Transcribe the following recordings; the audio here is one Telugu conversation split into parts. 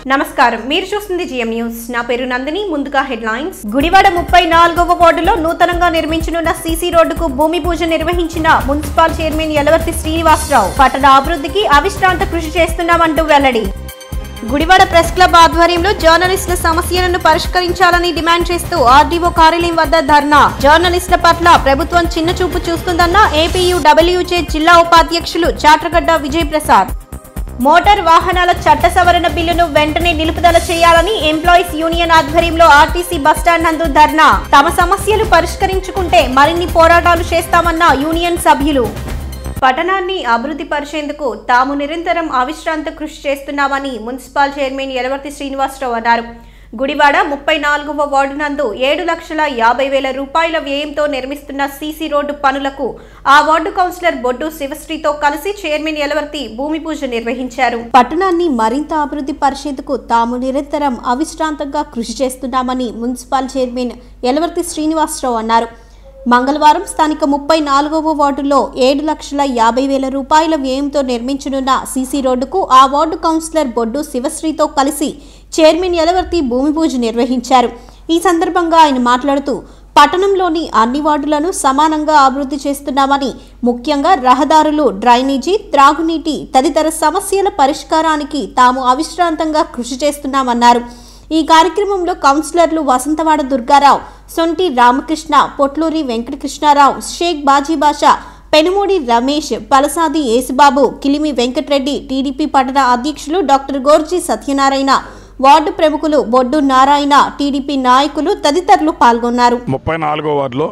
నమస్కారం మీరు చూస్తుంది జిఎం న్యూస్ నా పేరు నందిని ముందుగా హెడ్లైన్స్ గుడివాడ ముప్పై నాలుగవ వార్డులో నూతనంగా నిర్మించనున్న సీసీ రోడ్డుకు భూమి పూజ నిర్వహించిన మున్సిపల్ చైర్మన్ యలవర్తి శ్రీనివాసరావు పట్టణ అభివృద్ధికి అవిశ్రాంత కృషి చేస్తున్నామంటూ వెల్లడి గుడివాడ ప్రెస్ క్లబ్ ఆధ్వర్యంలో జర్నలిస్టుల సమస్యలను పరిష్కరించాలని డిమాండ్ చేస్తూ ఆర్డీఓ కార్యాలయం వద్ద ధర్నా జర్నలిస్టుల పట్ల ప్రభుత్వం చిన్న చూపు చూస్తుందన్న ఏపీయూ డబ్ల్యూజే జిల్లా ఉపాధ్యక్షులు చాట్రగడ్డ విజయ్ ప్రసాద్ మోటార్ వాహనాల చట్ట సవరణ బిల్లును వెంటనే నిలుపుదల చేయాలని ఎంప్లాయీస్ యూనియన్ ఆధ్వర్యంలో ఆర్టీసీ బస్టాండ్ నందు ధర్నా తమ సమస్యలు పరిష్కరించుకుంటే మరిన్ని పోరాటాలు చేస్తామన్న యూనియన్ సభ్యులు పట్టణాన్ని అభివృద్ధి పరిచేందుకు తాము నిరంతరం అవిశ్రాంత కృషి చేస్తున్నామని మున్సిపల్ చైర్మన్ యలవర్తి శ్రీనివాసరావు అన్నారు గుడివాడ ముప్పై నాలుగవ వార్డు నందు ఏడు లక్షల యాభై వేల రూపాయల వ్యయంతో నిర్మిస్తున్న సీసీ రోడ్డు పనులకు ఆ వార్డు కౌన్సిలర్ బొడ్డు శివశ్రీతో కలిసి చైర్మన్ యలవర్తి భూమి పూజ నిర్వహించారు పట్టణాన్ని మరింత అభివృద్ధి పరిచేందుకు తాము నిరంతరం అవిశ్రాంతంగా కృషి చేస్తున్నామని మున్సిపల్ చైర్మన్ యలవర్తి శ్రీనివాసరావు అన్నారు మంగళవారం స్థానిక ముప్పై నాలుగవ వార్డులో ఏడు లక్షల యాభై వేల రూపాయల వ్యయంతో నిర్మించనున్న సీసీ రోడ్డుకు ఆ వార్డు కౌన్సిలర్ బొడ్డు శివశ్రీతో కలిసి చైర్మన్ యలవర్తి భూమి పూజ నిర్వహించారు ఈ సందర్భంగా ఆయన మాట్లాడుతూ పట్టణంలోని అన్ని వార్డులను సమానంగా అభివృద్ధి చేస్తున్నామని ముఖ్యంగా రహదారులు డ్రైనేజీ త్రాగునీటి తదితర సమస్యల పరిష్కారానికి తాము అవిశ్రాంతంగా కృషి చేస్తున్నామన్నారు ఈ కార్యక్రమంలో కౌన్సిలర్లు వసంతవాడ దుర్గారావు సొంటి రామకృష్ణ పొట్లూరి వెంకటకృష్ణారావు షేక్ బాజీబాషా పెనుమూడి రమేష్ పలసాది యేసుబాబు కిలిమి వెంకటరెడ్డి టీడీపీ పట్టణ అధ్యక్షులు డాక్టర్ గోర్జీ సత్యనారాయణ వార్డు ప్రముఖులు బొడ్డు నారాయణ టీడీపీ నాయకులు తదితరులు పాల్గొన్నారు ముప్పై నాలుగో వార్డులో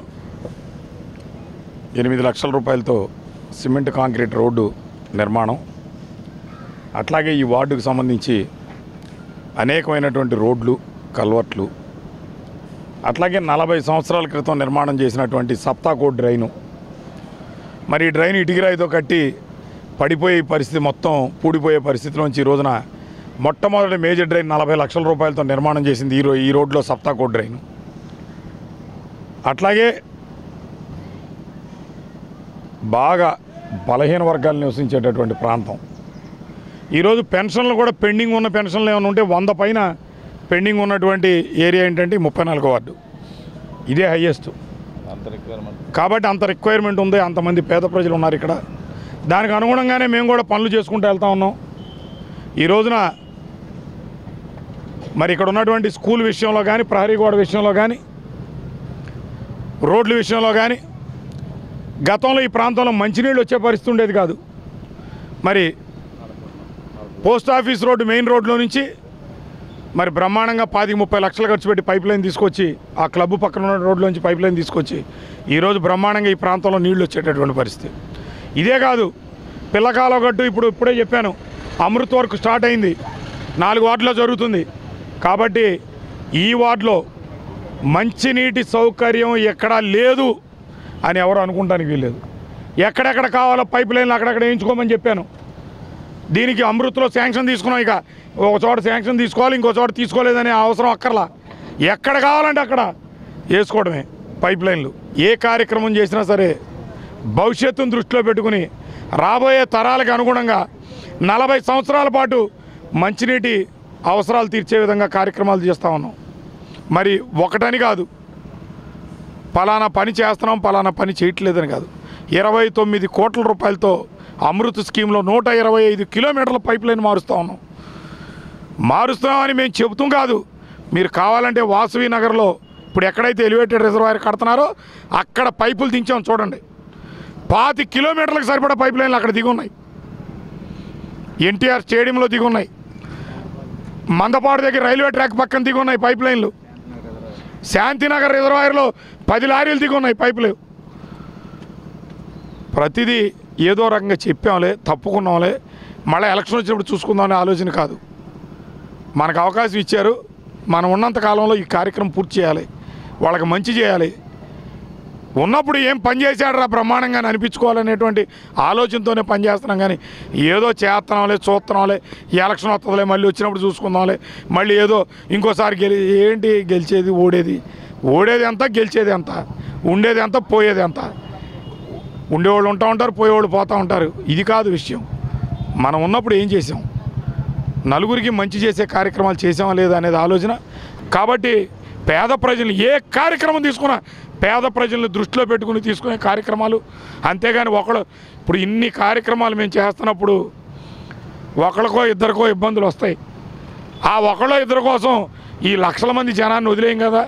ఎనిమిది లక్షల రూపాయలతో సిమెంట్ కాంక్రీట్ రోడ్డు నిర్మాణం అట్లాగే ఈ వార్డుకు సంబంధించి అనేకమైనటువంటి రోడ్లు కల్వర్ట్లు అట్లాగే నలభై సంవత్సరాల క్రితం నిర్మాణం చేసినటువంటి సప్తాకోట్ డ్రైను మరి ఈ డ్రైన్ ఇటుకిరాయితో కట్టి పడిపోయే పరిస్థితి మొత్తం పూడిపోయే పరిస్థితిలోంచి ఈ రోజున మొట్టమొదటి మేజర్ డ్రైన్ నలభై లక్షల రూపాయలతో నిర్మాణం చేసింది ఈ రో ఈ రోడ్లో సప్తాకోట్ డ్రైన్ అట్లాగే బాగా బలహీన వర్గాలు నివసించేటటువంటి ప్రాంతం ఈరోజు పెన్షన్లు కూడా పెండింగ్ ఉన్న పెన్షన్లు ఏమైనా ఉంటే వంద పైన పెండింగ్ ఉన్నటువంటి ఏరియా ఏంటంటే ముప్పై నాలుగో వార్డు ఇదే హయ్యెస్ట్ కాబట్టి అంత రిక్వైర్మెంట్ ఉంది అంతమంది పేద ప్రజలు ఉన్నారు ఇక్కడ దానికి అనుగుణంగానే మేము కూడా పనులు చేసుకుంటూ వెళ్తా ఉన్నాం ఈ రోజున మరి ఇక్కడ ఉన్నటువంటి స్కూల్ విషయంలో కానీ ప్రహరీ గోడ విషయంలో కానీ రోడ్ల విషయంలో కానీ గతంలో ఈ ప్రాంతంలో మంచినీళ్ళు వచ్చే పరిస్థితి ఉండేది కాదు మరి పోస్ట్ ఆఫీస్ రోడ్డు మెయిన్ రోడ్లో నుంచి మరి బ్రహ్మాండంగా పాతిక ముప్పై లక్షలు ఖర్చు పెట్టి పైప్ లైన్ తీసుకొచ్చి ఆ క్లబ్ పక్కన ఉన్న రోడ్లోంచి పైప్ లైన్ తీసుకొచ్చి ఈరోజు బ్రహ్మాండంగా ఈ ప్రాంతంలో నీళ్లు వచ్చేటటువంటి పరిస్థితి ఇదే కాదు పిల్లకాల గట్టు ఇప్పుడు ఇప్పుడే చెప్పాను అమృత్ వర్క్ స్టార్ట్ అయింది నాలుగు వార్డులో జరుగుతుంది కాబట్టి ఈ వార్డులో మంచినీటి సౌకర్యం ఎక్కడా లేదు అని ఎవరు అనుకుంటానికి వీల్లేదు ఎక్కడెక్కడ కావాలో పైప్ లైన్లు అక్కడక్కడ వేయించుకోమని చెప్పాను దీనికి అమృత్లో శాంక్షన్ తీసుకున్నాం ఇక ఒక చోట శాంక్షన్ తీసుకోవాలి ఇంకో చోట తీసుకోలేదనే అవసరం అక్కర్లా ఎక్కడ కావాలంటే అక్కడ వేసుకోవడమే పైప్ లైన్లు ఏ కార్యక్రమం చేసినా సరే భవిష్యత్తును దృష్టిలో పెట్టుకుని రాబోయే తరాలకు అనుగుణంగా నలభై సంవత్సరాల పాటు మంచినీటి అవసరాలు తీర్చే విధంగా కార్యక్రమాలు చేస్తూ ఉన్నాం మరి ఒకటని కాదు పలానా పని చేస్తున్నాం పలానా పని చేయట్లేదని కాదు ఇరవై తొమ్మిది కోట్ల రూపాయలతో అమృత్ స్కీమ్లో నూట ఇరవై ఐదు కిలోమీటర్ల పైప్ లైన్ మారుస్తూ ఉన్నాం మారుస్తున్నామని మేము చెబుతాం కాదు మీరు కావాలంటే వాసవి నగర్లో ఇప్పుడు ఎక్కడైతే ఎలివేటెడ్ రిజర్వాయర్ కడుతున్నారో అక్కడ పైపులు దించాం చూడండి పాతి కిలోమీటర్లకు సరిపడా పైప్ లైన్లు అక్కడ దిగి ఉన్నాయి ఎన్టీఆర్ స్టేడియంలో దిగి ఉన్నాయి మందపాడు దగ్గర రైల్వే ట్రాక్ పక్కన దిగి ఉన్నాయి పైప్ లైన్లు శాంతినగర్ రిజర్వాయర్లో పది లారీలు దిగి ఉన్నాయి పైపులు ప్రతిదీ ఏదో రకంగా చెప్పాంలే తప్పుకున్నాంలే మళ్ళీ ఎలక్షన్ వచ్చినప్పుడు చూసుకుందామనే ఆలోచన కాదు మనకు అవకాశం ఇచ్చారు మనం ఉన్నంత కాలంలో ఈ కార్యక్రమం పూర్తి చేయాలి వాళ్ళకి మంచి చేయాలి ఉన్నప్పుడు ఏం పని చేశాడరా బ్రహ్మాండంగా అని అనిపించుకోవాలనేటువంటి ఆలోచనతోనే పని చేస్తున్నాం కానీ ఏదో చేస్తున్నాంలే చూస్తున్నాంలే ఈ ఎలక్షన్ వస్తుందిలే మళ్ళీ వచ్చినప్పుడు చూసుకుందాంలే మళ్ళీ ఏదో ఇంకోసారి గెలి ఏంటి గెలిచేది ఓడేది ఓడేది ఎంత గెలిచేది ఎంత ఉండేది ఎంత పోయేది ఎంత ఉండేవాళ్ళు ఉంటా ఉంటారు పోయేవాళ్ళు పోతూ ఉంటారు ఇది కాదు విషయం మనం ఉన్నప్పుడు ఏం చేసాం నలుగురికి మంచి చేసే కార్యక్రమాలు చేసామా లేదా అనేది ఆలోచన కాబట్టి పేద ప్రజలు ఏ కార్యక్రమం తీసుకున్నా పేద ప్రజలను దృష్టిలో పెట్టుకుని తీసుకునే కార్యక్రమాలు అంతేగాని ఒకళ్ళు ఇప్పుడు ఇన్ని కార్యక్రమాలు మేము చేస్తున్నప్పుడు ఒకరికో ఇద్దరికో ఇబ్బందులు వస్తాయి ఆ ఒకళ్ళో ఇద్దరి కోసం ఈ లక్షల మంది జనాన్ని వదిలేయం కదా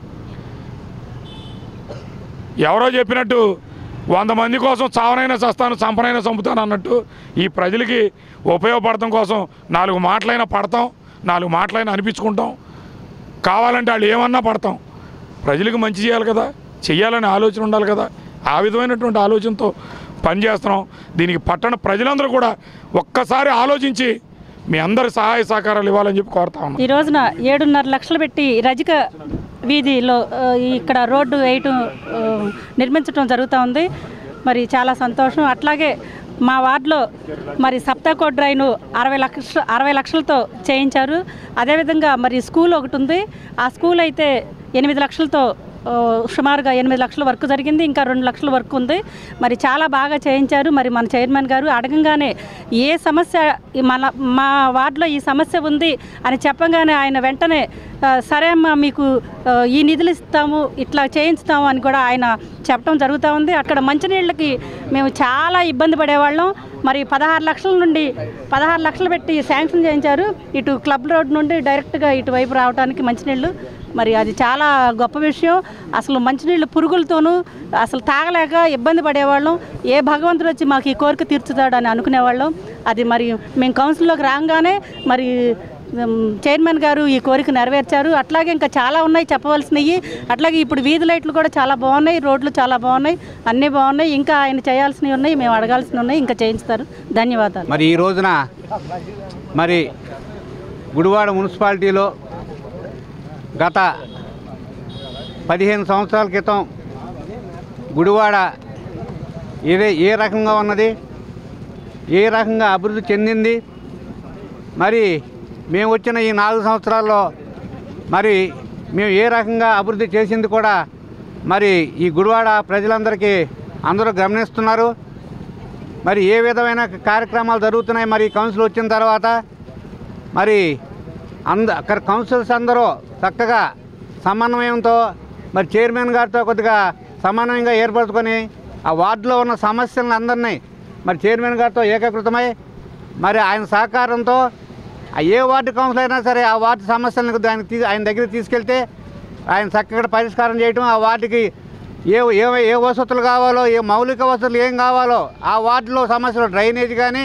ఎవరో చెప్పినట్టు వంద మంది కోసం చావనైనా చస్తాను చంపనైనా చంపుతాను అన్నట్టు ఈ ప్రజలకి ఉపయోగపడటం కోసం నాలుగు మాటలైనా పడతాం నాలుగు మాటలైనా అనిపించుకుంటాం కావాలంటే వాళ్ళు ఏమన్నా పడతాం ప్రజలకు మంచి చేయాలి కదా చెయ్యాలనే ఆలోచన ఉండాలి కదా ఆ విధమైనటువంటి ఆలోచనతో పనిచేస్తున్నాం దీనికి పట్టణ ప్రజలందరూ కూడా ఒక్కసారి ఆలోచించి మీ అందరి సహాయ సహకారాలు ఇవ్వాలని చెప్పి కోరుతా ఉన్నాం ఈ రోజున ఏడున్నర లక్షలు పెట్టి రజిక వీధిలో ఆ, ఇక్కడ రోడ్డు వేయటం ఆ, నిర్మించడం జరుగుతూ ఉంది మరి చాలా సంతోషం అట్లాగే మా వార్డులో మరి సప్తాకో డ్రైను అరవై లక్ష అరవై లక్షలతో చేయించారు అదేవిధంగా మరి స్కూల్ ఒకటి ఉంది ఆ స్కూల్ అయితే ఎనిమిది లక్షలతో ఆ, సుమారుగా ఎనిమిది లక్షల వర్క్ జరిగింది ఇంకా రెండు లక్షల వర్క్ ఉంది మరి చాలా బాగా చేయించారు మరి మన చైర్మన్ గారు అడగంగానే ఏ సమస్య ఈ మన మా వార్డులో ఈ సమస్య ఉంది అని చెప్పగానే ఆయన వెంటనే ఆ, సరే అమ్మా మీకు ఆ, ఈ నిధులు ఇస్తాము ఇట్లా చేయించుతాము అని కూడా ఆయన చెప్పడం జరుగుతూ ఉంది అక్కడ మంచినీళ్ళకి మేము చాలా ఇబ్బంది పడేవాళ్ళం మరి పదహారు లక్షల నుండి పదహారు లక్షలు పెట్టి శాంక్షన్ చేయించారు ఇటు క్లబ్ రోడ్ నుండి డైరెక్ట్గా ఇటువైపు రావడానికి మంచినీళ్ళు మరి అది చాలా గొప్ప విషయం అసలు మంచినీళ్ళు పురుగులతోనూ అసలు తాగలేక ఇబ్బంది పడేవాళ్ళం ఏ భగవంతుడు వచ్చి మాకు ఈ కోరిక తీర్చుతాడని అనుకునేవాళ్ళం అది మరి మేము కౌన్సిల్లోకి రాగానే మరి ఉమ్, చైర్మన్ గారు ఈ కోరిక నెరవేర్చారు అట్లాగే ఇంకా చాలా ఉన్నాయి చెప్పవలసినవి అట్లాగే ఇప్పుడు వీధి లైట్లు కూడా చాలా బాగున్నాయి రోడ్లు చాలా బాగున్నాయి అన్నీ బాగున్నాయి ఇంకా ఆయన చేయాల్సినవి ఉన్నాయి మేము అడగాల్సినవి ఉన్నాయి ఇంకా చేయిస్తారు ధన్యవాదాలు మరి ఈ రోజున మరి గుడివాడ మున్సిపాలిటీలో గత పదిహేను సంవత్సరాల క్రితం గుడివాడ ఏదే ఏ రకంగా ఉన్నది ఏ రకంగా అభివృద్ధి చెందింది మరి మేము వచ్చిన ఈ నాలుగు సంవత్సరాల్లో మరి మేము ఏ రకంగా అభివృద్ధి చేసింది కూడా మరి ఈ గుడివాడ ప్రజలందరికీ అందరూ గమనిస్తున్నారు మరి ఏ విధమైన కార్యక్రమాలు జరుగుతున్నాయి మరి కౌన్సిల్ వచ్చిన తర్వాత మరి అంద అక్కడ కౌన్సిల్స్ అందరూ చక్కగా సమన్వయంతో మరి చైర్మన్ గారితో కొద్దిగా సమన్వయంగా ఏర్పరచుకొని ఆ వార్డులో ఉన్న సమస్యలను అందరినీ మరి చైర్మన్ గారితో ఏకీకృతమై మరి ఆయన సహకారంతో ఆ ఏ వార్డు కౌన్సిల్ అయినా సరే ఆ వార్డు సమస్యలను ఆయన తీ ఆయన దగ్గరికి తీసుకెళ్తే ఆయన చక్కగా పరిష్కారం చేయటం ఆ వార్డుకి ఏ ఏ ఏ వసతులు కావాలో ఏ మౌలిక వసతులు ఏం కావాలో ఆ వార్డులో సమస్యలు డ్రైనేజ్ కానీ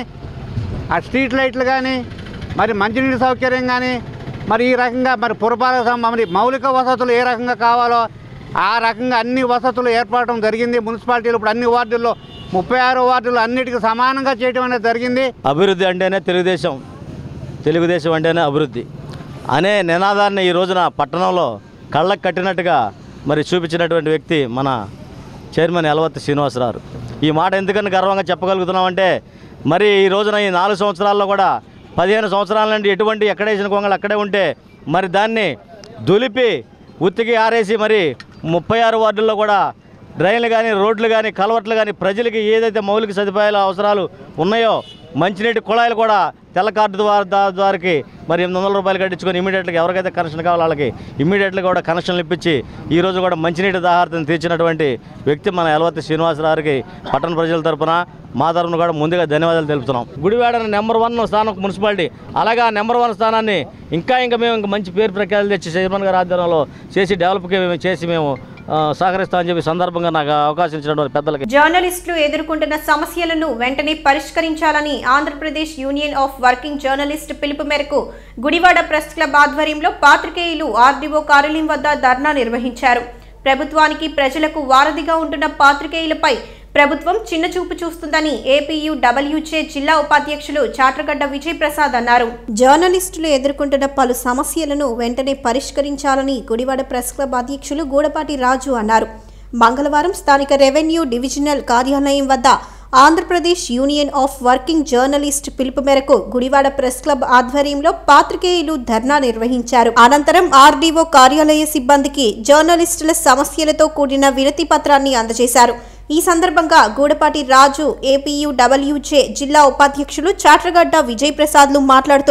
ఆ స్ట్రీట్ లైట్లు కానీ మరి మంచినీటి సౌకర్యం కానీ మరి ఈ రకంగా మరి పురపాలక సం- మరి మౌలిక వసతులు ఏ రకంగా కావాలో ఆ రకంగా అన్ని వసతులు ఏర్పడటం జరిగింది మున్సిపాలిటీలు ఇప్పుడు అన్ని వార్డుల్లో ముప్పై ఆరు వార్డులు అన్నిటికీ సమానంగా చేయడం అనేది జరిగింది అభివృద్ధి అంటేనే తెలుగుదేశం తెలుగుదేశం అంటేనే అభివృద్ధి అనే నినాదాన్ని ఈ రోజున పట్టణంలో కళ్ళకు కట్టినట్టుగా మరి చూపించినటువంటి వ్యక్తి మన చైర్మన్ యలవత్తి శ్రీనివాసరావు ఈ మాట ఎందుకని గర్వంగా చెప్పగలుగుతున్నామంటే మరి ఈ రోజున ఈ నాలుగు సంవత్సరాల్లో కూడా పదిహేను సంవత్సరాల నుండి ఎటువంటి ఎక్కడేసిన కొంగలు అక్కడే ఉంటే మరి దాన్ని దులిపి ఉత్తికి ఆరేసి మరి ముప్పై ఆరు వార్డుల్లో కూడా డ్రైన్లు కానీ రోడ్లు కానీ కలవట్లు కానీ ప్రజలకి ఏదైతే మౌలిక సదుపాయాలు అవసరాలు ఉన్నాయో మంచినీటి కుళాయిలు కూడా తెల్ల కార్డు ద్వారా దా- ద్వారాకి మరి ఎనిమిది వందల రూపాయలు కట్టించుకొని ఇమీడియట్గా ఎవరికైతే కనెక్షన్ కావాలో వాళ్ళకి ఇమీడియట్గా కూడా కనెక్షన్లు ఇప్పించి ఈ రోజు కూడా మంచినీటి దాహార్తను తీర్చినటువంటి వ్యక్తి మన యలవత్తి శ్రీనివాసరావుకి పట్టణ ప్రజల తరపున మా తరపున కూడా ముందుగా ధన్యవాదాలు తెలుపుతున్నాం గుడివాడ నెంబర్ వన్ స్థానం మున్సిపాలిటీ అలాగా నెంబర్ వన్ స్థానాన్ని ఇంకా ఇంకా మేము ఇంకా మంచి పేరు ప్రఖ్యాతులు తెచ్చి చైర్మన్ గారి ఆధ్వర్యంలో చేసి డెవలప్కి మేము చేసి మేము ఆ, సహకరిస్తామని చెప్పి సందర్భంగా నాకు అవకాశం ఇచ్చినటువంటి పెద్దలకి జర్నలిస్టులు ఎదుర్కొంటున్న సమస్యలను వెంటనే పరిష్కరించాలని Andhra Pradesh union of working journalist పిలుపు మేరకు గుడివాడ ప్రెస్ క్లబ్ ఆధ్వర్యంలో పాత్రికేయులు ఆర్డీఓ కార్యాలయం వద్ద ధర్నా నిర్వహించారు ప్రభుత్వానికి ప్రజలకు వారధిగా ఉంటున్న పాత్రికేయులపై ప్రభుత్వం చిన్నచూపు చూస్తుందని ఏపీయు డబ్ల్యూచే జిల్లా ఉపాధ్యక్షులు చాట్రగడ్డ విజయ్ ప్రసాద్ అన్నారు జర్నలిస్టులు ఎదుర్కొంటున్న పలు సమస్యలను వెంటనే పరిష్కరించాలని గుడివాడ ప్రెస్ క్లబ్ అధ్యక్షులు గూడపాటి రాజు అన్నారు మంగళవారం స్థానిక రెవెన్యూ డివిజనల్ కార్యాలయం వద్ద Andhra Pradesh union of working journalist పిలుపు మేరకు గుడివాడ ప్రెస్ క్లబ్ ఆధ్వర్యంలో పాత్రికేయులు ధర్నా నిర్వహించారు అనంతరం ఆర్డీఓ కార్యాలయ సిబ్బందికి జర్నలిస్టుల సమస్యలతో కూడిన వినతి పత్రాన్ని అందజేశారు ఈ సందర్భంగా గూడపాటి రాజు ఏపీయు డబ్ల్యూజే జిల్లా ఉపాధ్యక్షులు చాట్రగడ్డ విజయ్ ప్రసాద్లు మాట్లాడుతూ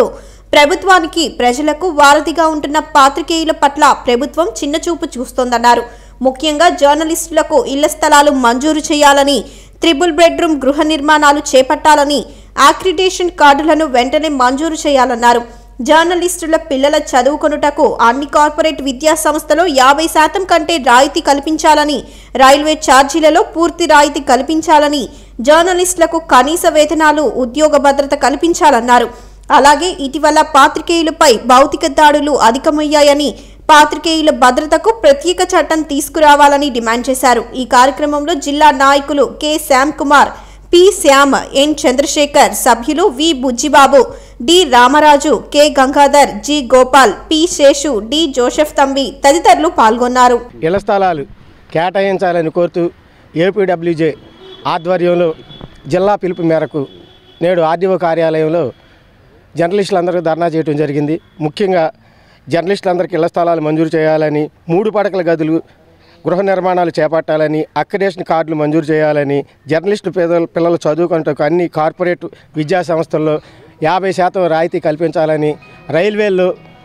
ప్రభుత్వానికి ప్రజలకు వారధిగా ఉంటున్న పాత్రికేయుల పట్ల ప్రభుత్వం చిన్నచూపు చూస్తోందన్నారు ముఖ్యంగా జర్నలిస్టులకు ఇళ్ల స్థలాలు మంజూరు చేయాలని త్రిబుల్ బెడ్రూమ్ గృహ నిర్మాణాలు చేపట్టాలని అక్రిడేషన్ కార్డులను వెంటనే మంజూరు చేయాలన్నారు జర్నలిస్టుల పిల్లల చదువుకొనుటకు అన్ని కార్పొరేట్ విద్యా సంస్థలో యాభై శాతం కంటే రాయితీ కల్పించాలని రైల్వే ఛార్జీలలో పూర్తి రాయితీ కల్పించాలని జర్నలిస్టులకు కనీస వేతనాలు ఉద్యోగ భద్రత కల్పించాలన్నారు అలాగే ఇటీవల పాత్రికేయులపై భౌతిక దాడులు అధికమయ్యాయని పాత్రికేయుల భద్రతకు ప్రత్యేక చట్టం తీసుకురావాలని డిమాండ్ చేశారు ఈ కార్యక్రమంలో జిల్లా నాయకులు K Shyam Kumar P Shyam N Chandrasekhar సభ్యులు V Bujjibabu D Ramaraju K Gangadhar G Gopal P Seshu D Joseph Thambi తదితరులు పాల్గొన్నారు ఇళ్ల స్థలాలు కేటాయించాలని కోరుతూ ఏపీడబ్ల్యూజే ఆధ్వర్యంలో జిల్లా పిలుపు మేరకు నేడు ఆర్డీఓ కార్యాలయంలో జర్నలిస్టులందరికీ ధర్నా చేయడం జరిగింది ముఖ్యంగా జర్నలిస్టులందరికీ ఇళ్ల స్థలాలు మంజూరు చేయాలని మూడు పడకల గదులు గృహ నిర్మాణాలు చేపట్టాలని అక్రిడేషన్ కార్డులు మంజూరు చేయాలని జర్నలిస్టు పిల్లలు పిల్లలు చదువుకుంటూ అన్ని కార్పొరేట్ విద్యా సంస్థల్లో యాభై శాతం రాయితీ కల్పించాలని రైల్వేల్లో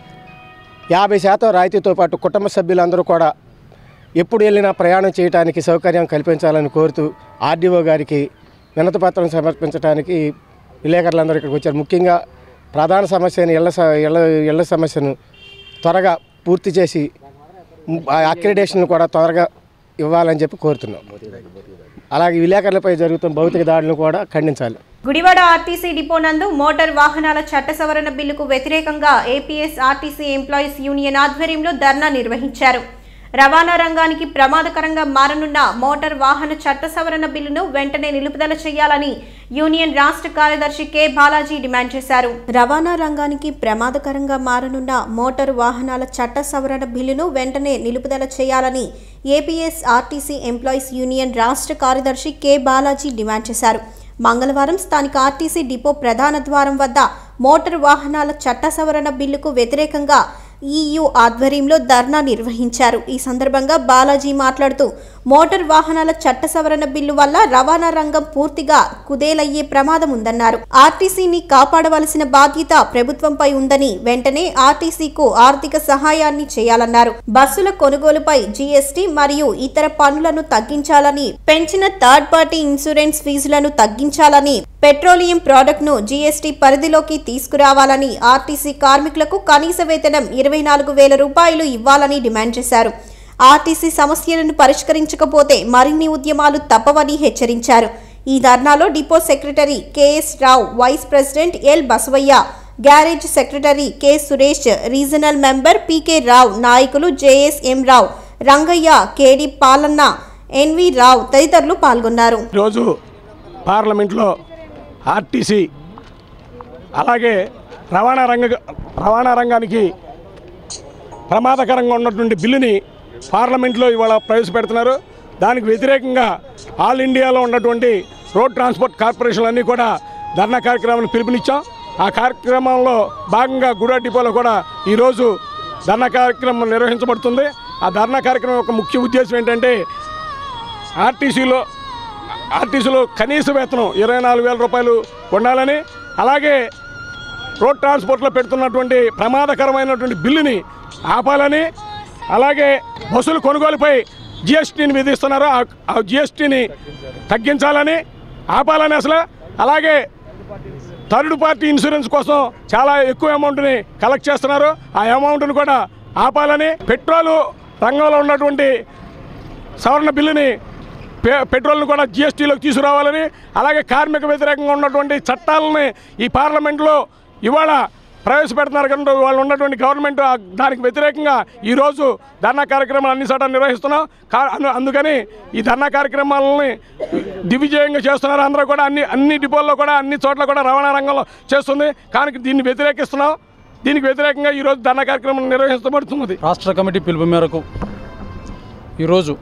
యాభై శాతం రాయితీతో పాటు కుటుంబ సభ్యులందరూ కూడా ఎప్పుడు వెళ్ళినా ప్రయాణం చేయడానికి సౌకర్యం కల్పించాలని కోరుతూ ఆర్డీఓ గారికి వినతిపత్రం సమర్పించడానికి విలేకరులందరూ ఇక్కడికి వచ్చారు ముఖ్యంగా ప్రధాన సమస్యని ఇళ్ల స- ఇళ్ల ఇళ్ల సమస్యను త్వరగా పూర్తి చేసి ఆ అక్రిడేషన్ కూడా త్వరగా ఇవ్వాలని చెప్పి కోరుతున్నాం అలాగే విలేకరులపై జరుగుతున్న భౌతిక దాడులను కూడా ఖండించాలి గుడివాడ ఆర్టీసీ డిపో నందు మోటార్ వాహనాల చట్ట సవరణ బిల్లుకు వ్యతిరేకంగా ఏపీఎస్ ఆర్టీసీ ఎంప్లాయీస్ యూనియన్ ఆధ్వర్యంలో ధర్నా నిర్వహించారు రవాణా రంగానికి ప్రమాదకరంగా మారనున్న మోటార్ వాహన చట్ట సవరణ బిల్లును వెంటనే నిలుపుదల చేయాలని యూనియన్ రాష్ట్ర కార్యదర్శి కె బాలాజీ డిమాండ్ చేశారు రవాణా రంగానికి ప్రమాదకరంగా మారనున్న మోటారు వాహనాల చట్ట సవరణ బిల్లును వెంటనే నిలుపుదల చేయాలని ఏపీఎస్ ఆర్టీసీ ఎంప్లాయీస్ యూనియన్ రాష్ట్ర కార్యదర్శి కె బాలాజీ డిమాండ్ చేశారు మంగళవారం స్థానిక ఆర్టీసీ డిపో ప్రధాన ద్వారం వద్ద మోటారు వాహనాల చట్ట సవరణ బిల్లుకు వ్యతిరేకంగా ఈయూ ఆధ్వర్యంలో ధర్నా నిర్వహించారు ఈ సందర్భంగా బాలాజీ మాట్లాడుతూ మోటార్ వాహనాల చట్ట సవరణ బిల్లు వల్ల రవాణా రంగం పూర్తిగా కుదేలయ్యే ప్రమాదం ఉందన్నారు ఆర్టీసీని కాపాడవలసిన బాధ్యత ప్రభుత్వంపై ఉందని వెంటనే ఆర్టీసీకు ఆర్థిక సహాయాన్ని చేయాలన్నారు బస్సుల కొనుగోలుపై జీఎస్టీ మరియు ఇతర పన్నులను తగ్గించాలని పెంచిన థర్డ్ పార్టీ ఇన్సూరెన్స్ ఫీజులను తగ్గించాలని పెట్రోలియం ప్రోడక్ట్ ను జీఎస్టీ పరిధిలోకి తీసుకురావాలని ఆర్టీసీ కార్మికులకు కనీస వేతనం ఇరవై నాలుగు వేల రూపాయలు ఇవ్వాలని డిమాండ్ చేశారు ఆర్టీసీ సమస్యలను పరిష్కరించకపోతే మరిన్ని ఉద్యమాలు తప్పవని హెచ్చరించారు ఈ ధర్నాలో depot secretary K S Rao vice president L Basavaiah garage secretary K Suresh regional member P K Rao నాయకులు జేఎస్ ఎం రావు రంగయ్య కేడి పాలన్న ఎన్వి రావు తదితరులు పాల్గొన్నారు ఈరోజు పార్లమెంట్లో ఆర్టీసీ అలాగే రవాణా రంగ రవాణా రంగానికి ప్రమాదకరంగా ఉన్నటువంటి బిల్లుని పార్లమెంట్లో ఇవాళ ప్రవేశపెడుతున్నారు దానికి వ్యతిరేకంగా ఆల్ ఇండియాలో ఉన్నటువంటి రోడ్ ట్రాన్స్పోర్ట్ కార్పొరేషన్లు అన్నీ కూడా ధర్నా కార్యక్రమాన్ని పిలుపునిచ్చాం ఆ కార్యక్రమంలో భాగంగా గుడా డిపోలో కూడా ఈరోజు ధర్నా కార్యక్రమం నిర్వహించబడుతుంది ఆ ధర్నా కార్యక్రమం యొక్క ముఖ్య ఉద్దేశం ఏంటంటే ఆర్టీసీలో ఆర్టీసీలో కనీస వేతనం ఇరవై నాలుగు వేల రూపాయలు ఉండాలని అలాగే రోడ్ ట్రాన్స్పోర్ట్లో పెడుతున్నటువంటి ప్రమాదకరమైనటువంటి బిల్లుని ఆపాలని అలాగే బస్సుల కొనుగోలుపై జిఎస్టీని విధిస్తున్నారు ఆ- ఆ జిఎస్టీని తగ్గించాలని ఆపాలని అసలు అలాగే థర్డ్ పార్టీ ఇన్సూరెన్స్ కోసం చాలా ఎక్కువ అమౌంట్ని కలెక్ట్ చేస్తున్నారు ఆ అమౌంట్ని కూడా ఆపాలని పెట్రోలు రంగంలో ఉన్నటువంటి సవరణ బిల్లుని పె పెట్రోల్ని కూడా జిఎస్టీలోకి తీసుకురావాలని అలాగే కార్మిక వ్యతిరేకంగా ఉన్నటువంటి చట్టాలని ఈ పార్లమెంట్లో ఇవాళ ప్రవేశపెడుతున్నారు కనుక వాళ్ళు ఉన్నటువంటి గవర్నమెంట్ ఆ దానికి వ్యతిరేకంగా ఈరోజు ధర్నా కార్యక్రమాలు అన్ని చోట్ల నిర్వహిస్తున్నాం కా- అందు- అందుకని ఈ ధర్నా కార్యక్రమాలని దిగ్విజయంగా చేస్తున్నారు అందరూ కూడా అన్ని అన్ని డిపోల్లో కూడా అన్ని చోట్ల కూడా రవాణా రంగంలో చేస్తుంది కానీ దీన్ని వ్యతిరేకిస్తున్నాం దీనికి వ్యతిరేకంగా ఈరోజు ధర్నా కార్యక్రమం నిర్వహించబడుతున్నది రాష్ట్ర కమిటీ పిలుపు మేరకు ఈరోజు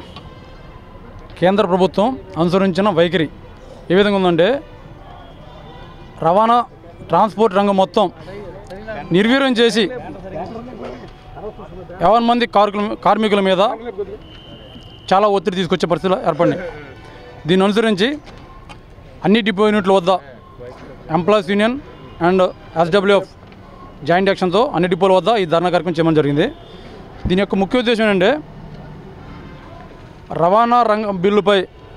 కేంద్ర ప్రభుత్వం అనుసరించిన వైఖరి ఏ విధంగా ఉందంటే రవాణా ట్రాన్స్పోర్ట్ రంగం మొత్తం నిర్వీర్యం చేసి యావన్ మంది కార్మికుల కార్మికుల మీద చాలా ఒత్తిడి తీసుకొచ్చే పరిస్థితులు ఏర్పడినాయి దీన్ని అనుసరించి అన్ని డిపో యూనిట్ల వద్ద employees union and SWF joint యాక్షన్తో అన్ని డిపోల వద్ద ఈ ధర్నా కార్యక్రమం చేయడం జరిగింది దీని యొక్క ముఖ్య ఉద్దేశం ఏంటంటే రవాణా రంగ బిల్లుపై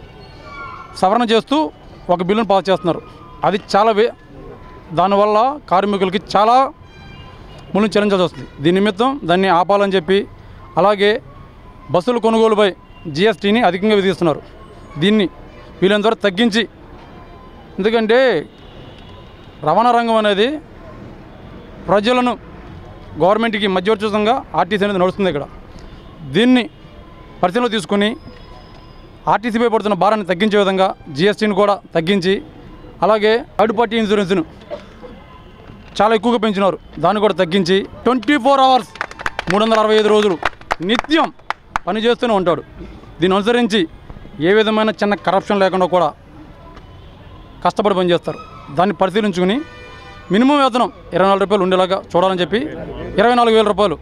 సవరణ చేస్తూ ఒక బిల్లును పాస్ చేస్తున్నారు అది చాలా వే దానివల్ల కార్మికులకి చాలా మూలం చెల్లించాల్సి వస్తుంది దీని నిమిత్తం దాన్ని ఆపాలని చెప్పి అలాగే బస్సుల కొనుగోలుపై జిఎస్టీని అధికంగా విధిస్తున్నారు దీన్ని వీళ్ళంత వరకు తగ్గించి ఎందుకంటే రవాణా రంగం అనేది ప్రజలను గవర్నమెంట్కి మధ్యవర్తితంగా ఆర్టీసీ అనేది నడుస్తుంది ఇక్కడ దీన్ని పరిశీలన తీసుకుని ఆర్టీసీపై పడుతున్న భారాన్ని తగ్గించే విధంగా జిఎస్టీని కూడా తగ్గించి అలాగే థర్డ్ పార్టీ ఇన్సూరెన్స్ను చాలా ఎక్కువగా పెంచినారు దాన్ని కూడా తగ్గించి ట్వంటీ ఫోర్ అవర్స్ మూడు వందల అరవై ఐదు రోజులు నిత్యం పని చేస్తూనే ఉంటాడు దీన్ని అనుసరించి ఏ విధమైన చిన్న కరప్షన్ లేకుండా కూడా కష్టపడి పనిచేస్తారు దాన్ని పరిశీలించుకుని మినిమం వేతనం ఇరవై నాలుగు రూపాయలు ఉండేలాగా చూడాలని చెప్పి ఇరవై నాలుగు వేల రూపాయలు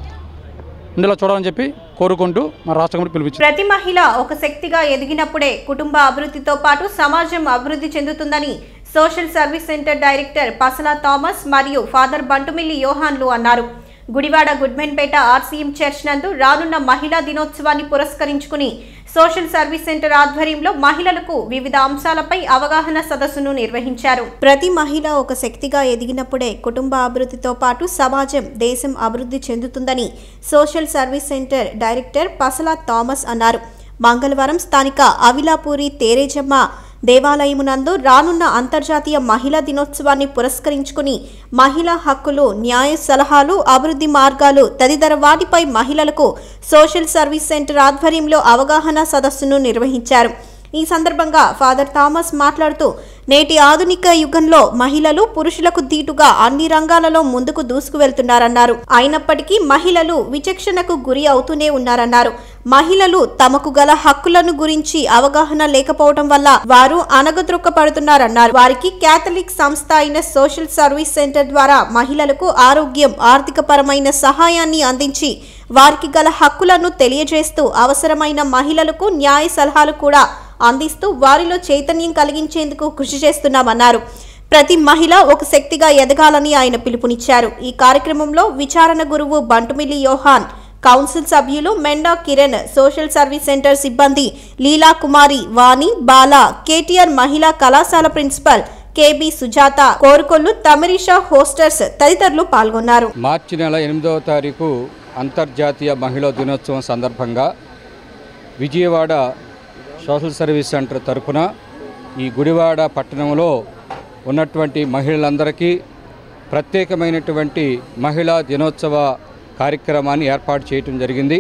ఉండేలా చూడాలని చెప్పి కోరుకుంటూ మా రాష్ట్ర కమిటీ పిలిపించారు ప్రతి మహిళ ఒక శక్తిగా ఎదిగినప్పుడే కుటుంబ అభివృద్ధితో పాటు సమాజం అభివృద్ధి చెందుతుందని social service centre director Pasala Thomas మరియు ఫాదర్ బంటుమిల్లి యోహాన్లు అన్నారు గుడివాడ గుడ్మెన్పేట ఆర్సీఎం చర్చ్ నందు రానున్న మహిళా దినోత్సవాన్ని పురస్కరించుకుని సోషల్ సర్వీస్ సెంటర్ ఆధ్వర్యంలో మహిళలకు వివిధ అంశాలపై అవగాహన సదస్సును నిర్వహించారు ప్రతి మహిళ ఒక శక్తిగా ఎదిగినప్పుడే కుటుంబ అభివృద్ధితో పాటు సమాజం దేశం అభివృద్ధి చెందుతుందని social service centre director Pasala Thomas అన్నారు మంగళవారం స్థానిక అవిలాపూరి తేరేజమ్మ దేవాలయమునందు రానున్న అంతర్జాతీయ మహిళా దినోత్సవాన్ని పురస్కరించుకుని మహిళా హక్కులు న్యాయ సలహాలు అభివృద్ధి మార్గాలు తదితర వాటిపై మహిళలకు సోషల్ సర్వీస్ సెంటర్ ఆధ్వర్యంలో అవగాహన సదస్సును నిర్వహించారు ఈ సందర్భంగా ఫాదర్ థామస్ మాట్లాడుతూ నేటి ఆధునిక యుగంలో మహిళలు పురుషులకు దీటుగా అన్ని రంగాలలో ముందుకు దూసుకువెళ్తున్నారన్నారు అయినప్పటికీ మహిళలు విచక్షణకు గురి అవుతూనే ఉన్నారన్నారు మహిళలు తమకు గల హక్కులను గురించి అవగాహన లేకపోవడం వల్ల వారు అనగద్రొక్కపడుతున్నారన్నారు వారికి కేథలిక్ సంస్థ అయిన సోషల్ సర్వీస్ సెంటర్ ద్వారా మహిళలకు ఆరోగ్యం ఆర్థిక పరమైన సహాయాన్ని అందించి వారికి గల హక్కులను తెలియజేస్తూ అవసరమైన మహిళలకు న్యాయ సలహాలు కూడా అందిస్తూ వారిలో చైతన్యం కలిగించేందుకు కృషి చేస్తున్నామన్నారు ప్రతి మహిళ ఒక శక్తిగా ఎదగాలని ఆయన పిలుపునిచ్చారు ఈ కార్యక్రమంలో విచారణ గురువు బంటుమిల్లి యోహాన్ కౌన్సిల్ సభ్యులు Menda Kiran social service centre సిబ్బంది లీలా కుమారి వాణి బాల కేటీఆర్ మహిళా కళాశాల ప్రిన్సిపల్ కేబి సుజాత కోరుకొల్లు తమిరిషా హోస్టర్స్ తదితరులు పాల్గొన్నారు మార్చి నెల ఎనిమిదవ తారీఖు అంతర్జాతీయ మహిళా దినోత్సవం సందర్భంగా విజయవాడ సోషల్ సర్వీస్ సెంటర్ తరపున ఈ గుడివాడ పట్టణంలో ఉన్నటువంటి మహిళలందరికీ ప్రత్యేకమైనటువంటి మహిళా దినోత్సవ కార్యక్రమాన్ని ఏర్పాటు చేయటం జరిగింది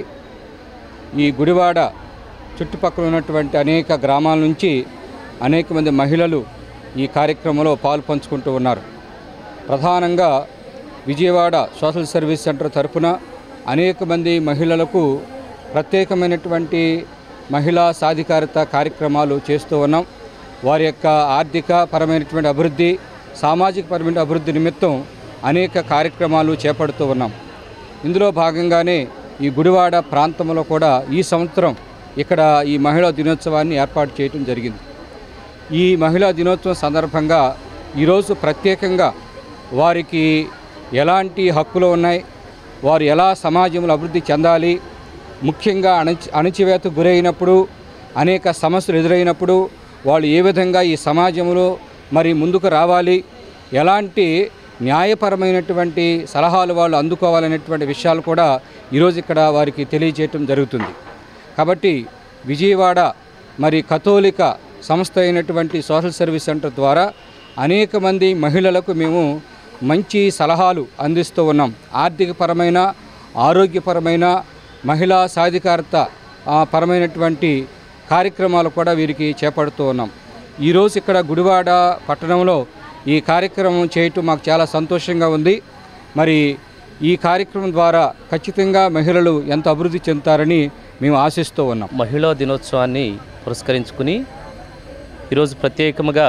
ఈ గుడివాడ చుట్టుపక్కల ఉన్నటువంటి అనేక గ్రామాల నుంచి అనేక మంది మహిళలు ఈ కార్యక్రమంలో పాలు పంచుకుంటూ ఉన్నారు ప్రధానంగా విజయవాడ సోషల్ సర్వీస్ సెంటర్ తరపున అనేక మంది మహిళలకు ప్రత్యేకమైనటువంటి మహిళా సాధికారత కార్యక్రమాలు చేస్తూ ఉన్నాం వారి యొక్క ఆర్థిక పరమైనటువంటి అభివృద్ధి సామాజిక పరమైన అభివృద్ధి నిమిత్తం అనేక కార్యక్రమాలు చేపడుతూ ఉన్నాం ఇందులో భాగంగానే ఈ గుడివాడ ప్రాంతంలో కూడా ఈ సంవత్సరం ఇక్కడ ఈ మహిళా దినోత్సవాన్ని ఏర్పాటు చేయడం జరిగింది ఈ మహిళా దినోత్సవం సందర్భంగా ఈరోజు ప్రత్యేకంగా వారికి ఎలాంటి హక్కులు ఉన్నాయి వారు ఎలా సమాజంలో అభివృద్ధి చెందాలి ముఖ్యంగా అణచి అణచివేతకు గురైనప్పుడు అనేక సమస్యలు ఎదురైనప్పుడు వాళ్ళు ఏ విధంగా ఈ సమాజంలో మరి ముందుకు రావాలి ఎలాంటి న్యాయపరమైనటువంటి సలహాలు వాళ్ళు అందుకోవాలనేటువంటి విషయాలు కూడా ఈరోజు ఇక్కడ వారికి తెలియజేయటం జరుగుతుంది కాబట్టి విజయవాడ మరి కథోలిక సంస్థ అయినటువంటి సోషల్ సర్వీస్ సెంటర్ ద్వారా అనేక మంది మహిళలకు మేము మంచి సలహాలు అందిస్తూ ఉన్నాం ఆర్థికపరమైన ఆరోగ్యపరమైన మహిళా సాధికారత ఆ, పరమైనటువంటి కార్యక్రమాలు కూడా వీరికి చేపడుతూ ఉన్నాం ఈరోజు ఇక్కడ గుడివాడ పట్టణంలో ఈ కార్యక్రమం చేయటం మాకు చాలా సంతోషంగా ఉంది మరి ఈ కార్యక్రమం ద్వారా ఖచ్చితంగా మహిళలు ఎంత అభివృద్ధి చెందుతారని మేము ఆశిస్తూ ఉన్నాం మహిళా దినోత్సవాన్ని పురస్కరించుకుని ఈరోజు ప్రత్యేకముగా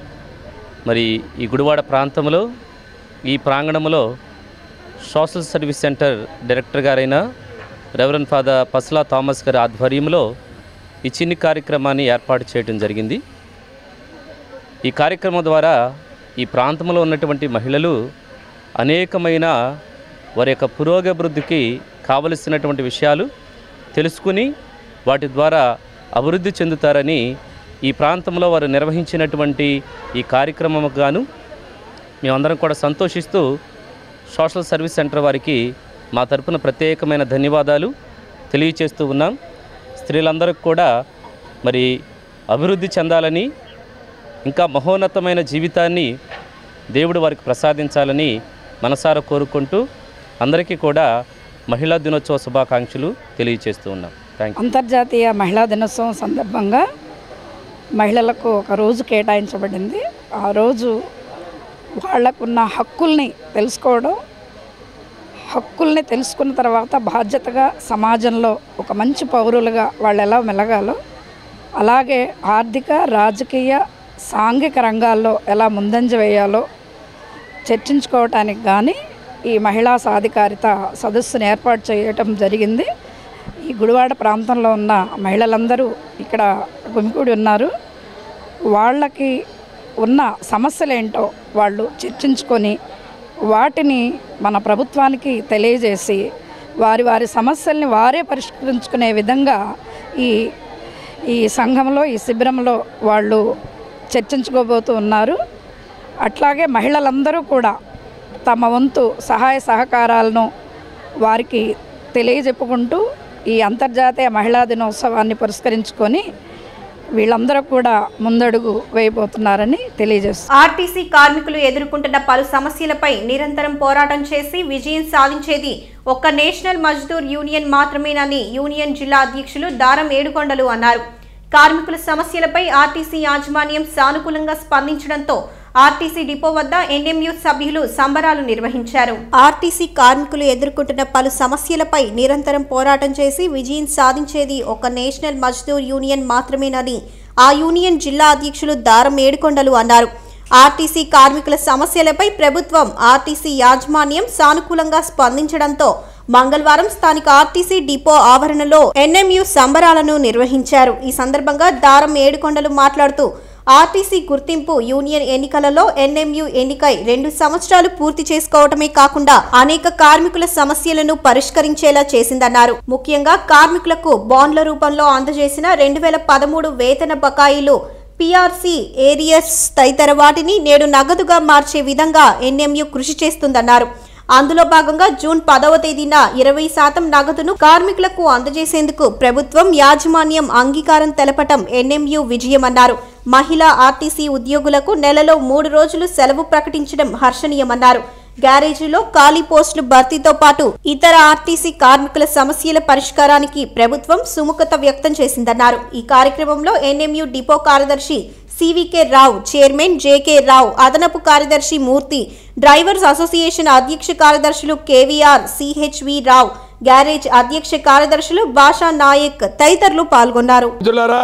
మరి ఈ గుడివాడ ప్రాంతంలో ఈ ప్రాంగణంలో సోషల్ సర్వీస్ సెంటర్ డైరెక్టర్ గారైన రెవరెన్ ఫాదర్ పస్లా థామస్ గారి ఆధ్వర్యంలో ఈ చిన్ని కార్యక్రమాన్ని ఏర్పాటు చేయడం జరిగింది ఈ కార్యక్రమం ద్వారా ఈ ప్రాంతంలో ఉన్నటువంటి మహిళలు అనేకమైన వారి యొక్క పురోగభివృద్ధికి కావలసినటువంటి విషయాలు తెలుసుకుని వాటి ద్వారా అభివృద్ధి చెందుతారని ఈ ప్రాంతంలో వారు నిర్వహించినటువంటి ఈ కార్యక్రమం గాను మేమందరం కూడా సంతోషిస్తూ సోషల్ సర్వీస్ సెంటర్ వారికి మా తరపున ప్రత్యేకమైన ధన్యవాదాలు తెలియచేస్తూ ఉన్నాం స్త్రీలందరికీ కూడా మరి అభివృద్ధి చెందాలని ఇంకా మహోన్నతమైన జీవితాన్ని దేవుడు వారికి ప్రసాదించాలని మనసారా కోరుకుంటూ అందరికీ కూడా మహిళా దినోత్సవ శుభాకాంక్షలు తెలియచేస్తూ ఉన్నాం థ్యాంక్ యూ అంతర్జాతీయ మహిళా దినోత్సవం సందర్భంగా మహిళలకు ఒక రోజు కేటాయించబడింది ఆ రోజు వాళ్లకున్న హక్కుల్ని తెలుసుకోవడం హక్కుల్ని తెలుసుకున్న తర్వాత బాధ్యతగా సమాజంలో ఒక మంచి పౌరులుగా వాళ్ళు ఎలా మెలగాలో అలాగే ఆర్థిక రాజకీయ సాంఘిక రంగాల్లో ఎలా ముందంజ వేయాలో చర్చించుకోవటానికి కానీ ఈ మహిళా సాధికారిత సదస్సును ఏర్పాటు చేయటం జరిగింది ఈ గుడివాడ ప్రాంతంలో ఉన్న మహిళలందరూ ఇక్కడ గుమికూడి ఉన్నారు వాళ్ళకి ఉన్న సమస్యలు ఏంటో వాళ్ళు చర్చించుకొని వాటిని మన ప్రభుత్వానికి తెలియజేసి వారి వారి సమస్యల్ని వారే పరిష్కరించుకునే విధంగా ఈ ఈ సంఘంలో ఈ శిబిరంలో వాళ్ళు చర్చించుకోబోతూ ఉన్నారు అట్లాగే మహిళలందరూ కూడా తమ వంతు సహాయ సహకారాలను వారికి తెలియజెప్పుకుంటూ ఈ అంతర్జాతీయ మహిళా దినోత్సవాన్ని పురస్కరించుకొని వీళ్ళందరూ కూడా ముందడుగు వేయబోతున్నారని తెలియజేస్తున్నారు ఆర్టీసీ కార్మికులు ఎదుర్కొంటున్న పలు సమస్యలపై నిరంతరం పోరాటం చేసి విజయం సాధించేది ఒక్క నేషనల్ మజ్దూర్ యూనియన్ మాత్రమేనని యూనియన్ జిల్లా అధ్యక్షులు దారం ఏడుకొండలు అన్నారు కార్మికుల సమస్యలపై ఆర్టీసీ యాజమాన్యం సానుకూలంగా స్పందించడంతో ఆర్టీసీ డిపో వద్ద ఎన్ఎంయు సభ్యులు సంబరాలు నిర్వహించారు ఆర్టీసీ కార్మికులు ఎదుర్కొంటున్న పలు సమస్యలపై నిరంతరం పోరాటం చేసి విజయం సాధించేది ఒక నేషనల్ మజ్దూర్ యూనియన్ మాత్రమేనని ఆ యూనియన్ జిల్లా అధ్యక్షులు దారం ఏడుకొండలు అన్నారు ఆర్టీసీ కార్మికుల సమస్యలపై ప్రభుత్వం ఆర్టీసీ యాజమాన్యం సానుకూలంగా స్పందించడంతో మంగళవారం స్థానిక ఆర్టీసీ డిపో ఆవరణలో ఎన్ఎంయు సంబరాలను నిర్వహించారు ఈ సందర్భంగా దారం ఏడుకొండలు మాట్లాడుతూ ఆర్టీసీ గుర్తింపు యూనియన్ ఎన్నికలలో ఎన్ఎంయు ఎన్నికై రెండు సంవత్సరాలు పూర్తి చేసుకోవటమే కాకుండా అనేక కార్మికుల సమస్యలను పరిష్కరించేలా చేసిందన్నారు ముఖ్యంగా కార్మికులకు బాండ్ల రూపంలో అందజేసిన రెండు వేల పదమూడు వేతన బకాయిలు పిఆర్సీ ఏరియస్ తదితర వాటిని నేడు నగదుగా మార్చే విధంగా ఎన్ఎంయు కృషి చేస్తుందన్నారు అందులో భాగంగా జూన్ పదవ తేదీన ఇరవై శాతం నగదును కార్మికులకు అందజేసేందుకు ప్రభుత్వం యాజమాన్యం అంగీకారం తెలపటం ఎన్ఎంయు విజయమన్నారు మహిళా ఆర్టీసీ ఉద్యోగులకు నెలలో మూడు రోజులు సెలవు ప్రకటించడం హర్షణీయమన్నారు గ్యారేజీలో ఖాళీ పోస్టులు భర్తీతో పాటు ఇతర ఆర్టీసీ కార్మికుల సమస్యల పరిష్కారానికి ప్రభుత్వం సుముఖత వ్యక్తం చేసిందన్నారు ఈ కార్యక్రమంలో ఎన్ఎంయు డిపో కార్యదర్శి CVK Rao chairman JK Rao అదనపు కార్యదర్శి మూర్తి డ్రైవర్స్ అసోసియేషన్ అధ్యక్ష కార్యదర్శులు కేవీఆర్ సిహెచ్వి రావు గ్యారేజ్ అధ్యక్ష కార్యదర్శులు భాషా నాయక్ తదితరులు పాల్గొన్నారు మిత్రులారా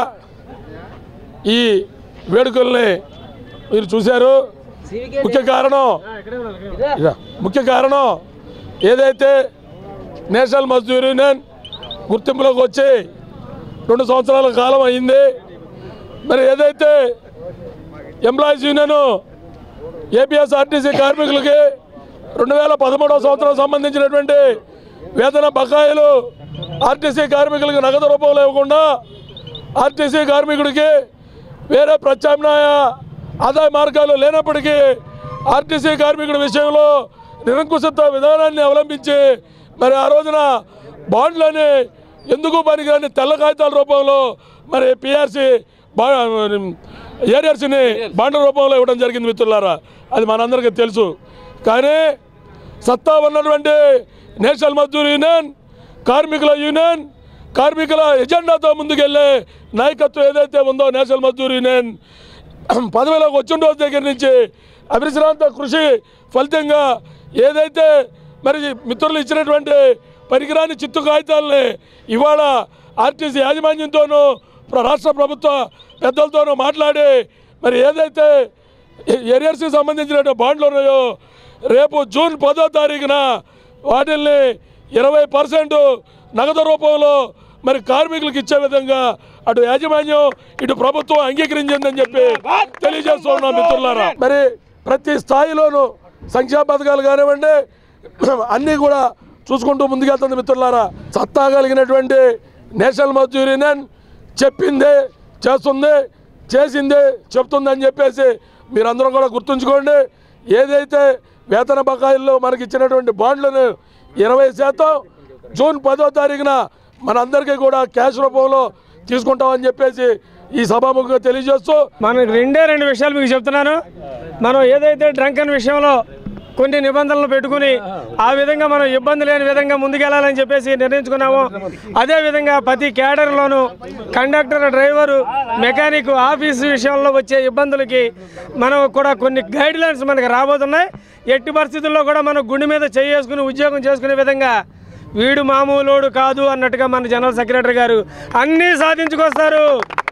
ఈ వేడుకల్ని మీరు చూశారు ముఖ్య కారణం ఇదా, ముఖ్య కారణం ఏదైతే నేషనల్ మజ్దూర్ యూనియన్ గుర్తింపులోకి వచ్చి రెండు సంవత్సరాల కాలం అయింది మరి ఏదైతే ఎంప్లాయీస్ యూనియన్ ఏపీఎస్ఆర్టీసీ కార్మికులకి రెండు వేల పదమూడవ సంవత్సరం సంబంధించినటువంటి వేతన బకాయిలు ఆర్టీసీ కార్మికులకు నగదు రూపంలో ఇవ్వకుండా ఆర్టీసీ కార్మికుడికి వేరే ప్రత్యామ్నాయ ఆదాయ మార్గాలు లేనప్పటికీ ఆర్టీసీ కార్మికుడి విషయంలో నిరంకుశత్వ విధానాన్ని అవలంబించి మరి ఆ రోజున బాండ్లని ఎందుకు పనికిరాని తెల్ల కాగితాల రూపంలో మరి పిఆర్సీ బా ఏరియర్స్ని బాండ్ల రూపంలో ఇవ్వడం జరిగింది మిత్రులారా అది మనందరికీ తెలుసు కానీ సత్తా ఉన్నటువంటి నేషనల్ మజ్దూర్ యూనియన్ కార్మికుల యూనియన్ కార్మికుల ఎజెండాతో ముందుకెళ్ళే నాయకత్వం ఏదైతే ఉందో నేషనల్ మజ్దూర్ యూనియన్ పదవిలోకి వచ్చిన రోజు దగ్గర నుంచి అవిశ్రాంత కృషి ఫలితంగా ఏదైతే మరి మిత్రులు ఇచ్చినటువంటి పరికరాని చిత్తు కాగితాలని ఇవాళ ఆర్టీసీ యాజమాన్యంతోనూ ప్ర- రాష్ట్ర ప్రభుత్వ పెద్దలతోనూ మాట్లాడి మరి ఏదైతే ఏరియర్స్కి సంబంధించిన బాండ్లు ఉన్నాయో రేపు జూన్ పదో తారీఖున వాటిల్ని ఇరవై పర్సెంట్ నగదు రూపంలో మరి కార్మికులకు ఇచ్చే విధంగా అటు యాజమాన్యం ఇటు ప్రభుత్వం అంగీకరించిందని చెప్పి తెలియజేస్తూ ఉన్నాం మిత్రులారా మరి ప్రతి స్థాయిలోనూ సంక్షేమ పథకాలు కానివ్వండి అన్నీ కూడా చూసుకుంటూ ముందుకెళ్తుంది మిత్రులారా సత్తా కలిగినటువంటి నేషనల్ మజ్దూర్ యూనియన్ చెప్పింది చేస్తుంది చేసింది చెప్తుంది అని చెప్పేసి మీరందరం కూడా గుర్తుంచుకోండి ఏదైతే వేతన బకాయిల్లో మనకి ఇచ్చినటువంటి బాండ్లను ఇరవై శాతం జూన్ పదో తారీఖున మనందరికీ కూడా క్యాష్ రూపంలో తీసుకుంటామని చెప్పేసి ఈ సభాముఖంగా తెలియజేస్తూ మనకు రెండే రెండు విషయాలు మీకు చెప్తున్నాను మనం ఏదైతే డ్రంకన్ విషయంలో కొన్ని నిబంధనలు పెట్టుకుని ఆ విధంగా మనం ఇబ్బంది లేని విధంగా ముందుకెళ్లాలని చెప్పేసి నిర్ణయించుకున్నాము అదే విధంగా ప్రతి క్యాడర్లోనూ కండక్టర్ డ్రైవరు మెకానిక్ ఆఫీస్ విషయంలో వచ్చే ఇబ్బందులకి మనం కూడా కొన్ని గైడ్ లైన్స్ మనకి రాబోతున్నాయి ఎట్టి పరిస్థితుల్లో కూడా మనం గుండె మీద చేసుకుని ఉద్యోగం చేసుకునే విధంగా వీడు మామూలోడు కాదు అన్నట్టుగా మన జనరల్ సెక్రటరీ గారు అన్నీ సాధించుకొస్తారు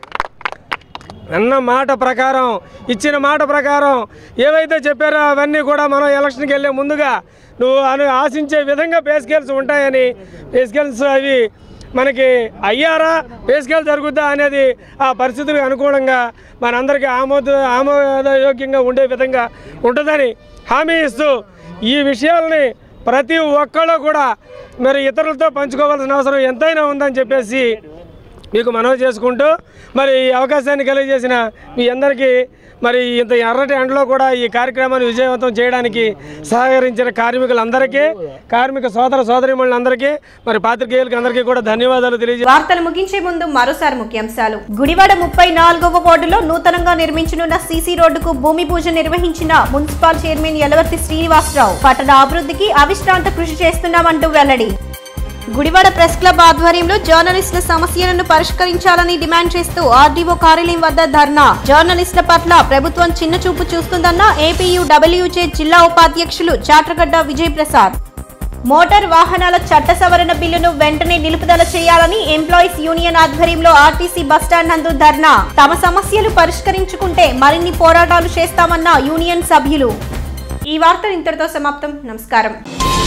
అన్న మాట ప్రకారం ఇచ్చిన మాట ప్రకారం ఏవైతే చెప్పారో అవన్నీ కూడా మనం ఎలక్షన్కి వెళ్ళే ముందుగా నువ్వు అని ఆశించే విధంగా పే స్కేల్స్ ఉంటాయని పే స్కేల్స్ అవి మనకి అయ్యారా పే స్కేల్ జరుగుద్దా అనేది ఆ పరిస్థితులకు అనుకూలంగా మనందరికీ ఆమోద ఆమోదయోగ్యంగా ఉండే విధంగా ఉంటుందని హామీ ఇస్తూ ఈ విషయాల్ని ప్రతి ఒక్కళ్ళు కూడా మరి ఇతరులతో పంచుకోవాల్సిన అవసరం ఎంతైనా ఉందని చెప్పేసి మీకు మనవి చేసుకుంటూ మరి ఈ అవకాశాన్ని కలిగజేసిన మీ అందరికీ మరి ఇంత ఎర్రటి ఎండలో కూడా ఈ కార్యక్రమాన్ని విజయవంతం చేయడానికి సహకరించిన కార్మికులందరికీ కార్మిక సోదర సోదరిమణులందరికీ మరి పాత్రికేయులకి అందరికీ కూడా ధన్యవాదాలు తెలియజే వార్తలు ముగించే ముందు మరోసారి ముఖ్యాంశాలు గుడివాడ ముప్పై నాలుగవ వార్డులో నూతనంగా నిర్మించనున్న సీసీ రోడ్డుకు భూమి పూజ నిర్వహించిన మున్సిపల్ చైర్మన్ యలవర్తి శ్రీనివాసరావు పట్టణ అభివృద్ధికి అవిశ్రాంత కృషి చేస్తున్నామంటూ వెల్లడి గుడివాడ ప్రెస్ క్లబ్ ఆధ్వర్యంలో జర్నలిస్టుల సమస్యలను పరిష్కరించాలని డిమాండ్ చేస్తూ ఆర్డీఓ కార్యాలయం వద్ద ధర్నా జర్నలిస్టుల పట్ల ప్రభుత్వం చిన్న చూపు చూస్తుందన్న ఏపీయూ డబ్ల్యూజే జిల్లా ఉపాధ్యక్షులు చాట్రగడ్డ విజయ్ ప్రసాద్ మోటార్ వాహనాల చట్ట సవరణ బిల్లును వెంటనే నిలుపుదల చేయాలని ఎంప్లాయీస్ యూనియన్ ఆధ్వర్యంలో ఆర్టీసీ బస్టాండ్ నందు ధర్నా తమ సమస్యలు పరిష్కరించుకుంటే మరిన్ని పోరాటాలు చేస్తామన్న యూనియన్ సభ్యులు ఈ వార్తలు ఇంతటితో సమాప్తం నమస్కారం